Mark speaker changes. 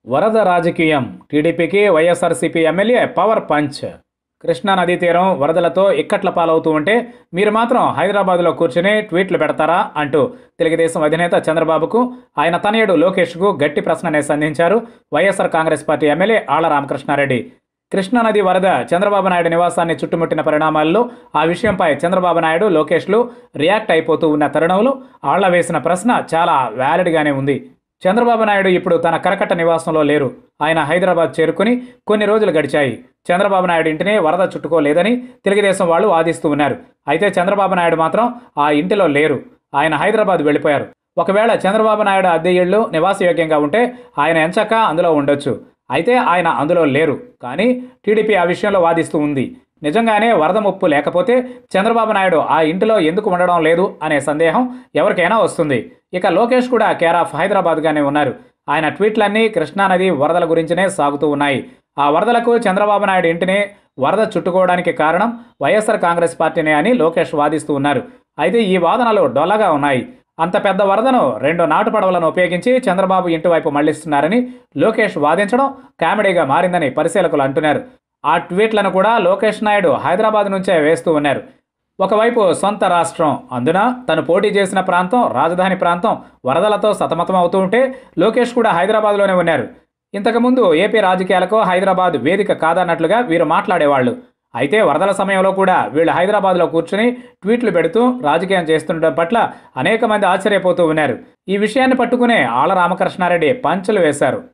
Speaker 1: వరద రాజకీయం టీడీపీకి YSRCP MLA power punch Krishna నదీ తీరం వరదలతో ఇక్కట్ల పాలవుతూ ఉంటే మీరు మాత్రం హైదరాబాద్లో కూర్చుని ట్వీట్లు పెడతారా అంటూ తెలుగుదేశం అధినేత చంద్రబాబుకు ఆయన తనయుడు లోకేష్కు గట్టి ప్రశ్ననే సంధించారు YSR Congress party MLA Alla Ramakrishna Reddy కృష్ణానది వరద చంద్రబాబు నాయుడు నివాసాన్ని చుట్టుముట్టిన పరిణామాల్లో ఆ విషయంపై చంద్రబాబు నాయుడు లోకేష్లు రియాక్ట్ అయిపోతూ ఉన్న తరుణంలో ఆళ్ల వేసిన ప్రశ్న చాలా వ్యాలిడ్గానే ఉంది చంద్రబాబు నాయుడు ఇప్పుడు తన కరకట్ట నివాసంలో లేరు ఆయన హైదరాబాద్ చేరుకుని కొన్ని రోజులు గడిచాయి చంద్రబాబు నాయుడు ఇంటిని వరద చుట్టుకోలేదని తెలుగుదేశం వాళ్ళు వాదిస్తూ ఉన్నారు అయితే చంద్రబాబు నాయుడు మాత్రం ఆ ఇంటిలో లేరు ఆయన హైదరాబాద్ వెళ్ళిపోయారు ఒకవేళ చంద్రబాబు నాయుడు అద్దె ఇళ్ళు నివాసయోగ్యంగా ఉంటే ఆయన ఎంచక్క అందులో ఉండొచ్చు అయితే ఆయన అందులో లేరు కానీ టీడీపీ ఆ విషయంలో వాదిస్తూ ఉంది నిజంగానే వరద ముప్పు లేకపోతే చంద్రబాబు నాయుడు ఆ ఇంటిలో ఎందుకు ఉండడం లేదు అనే సందేహం ఎవరికైనా వస్తుంది ఇక లోకేష్ కూడా కేర్ ఆఫ్ హైదరాబాద్గానే ఉన్నారు ఆయన ట్వీట్లన్నీ కృష్ణానది వరదల గురించినే సాగుతూ ఉన్నాయి ఆ వరదలకు చంద్రబాబు నాయుడు ఇంటిని వరద చుట్టుకోవడానికి కారణం వైఎస్ఆర్ కాంగ్రెస్ పార్టీనే అని లోకేష్ వాదిస్తూ ఉన్నారు అయితే ఈ వాదనలు డొల్లగా ఉన్నాయి అంత పెద్ద వరదను రెండు నాటు పడవలను ఉపయోగించి చంద్రబాబు ఇంటి వైపు మళ్లిస్తున్నారని లోకేష్ వాదించడం కామెడీగా మారిందని పరిశీలకులు అంటున్నారు ఆ ట్వీట్లను కూడా లోకేష్ నాయుడు హైదరాబాద్ నుంచే వేస్తూ ఉన్నారు ఒకవైపు సొంత రాష్ట్రం అందున తను పోటీ చేసిన ప్రాంతం రాజధాని ప్రాంతం వరదలతో సతమతం అవుతూ ఉంటే లోకేష్ కూడా హైదరాబాద్లోనే ఉన్నారు ఇంతకుముందు ఏపీ రాజకీయాలకు హైదరాబాద్ వేదిక కాదన్నట్లుగా వీరు మాట్లాడేవాళ్ళు అయితే వరదల సమయంలో కూడా వీళ్ళు హైదరాబాద్లో కూర్చుని ట్వీట్లు పెడుతూ రాజకీయం చేస్తుండడం పట్ల అనేక మంది ఆశ్చర్యపోతూ ఉన్నారు ఈ విషయాన్ని పట్టుకునే ఆళ్ల రామకృష్ణారెడ్డి పంచులు వేశారు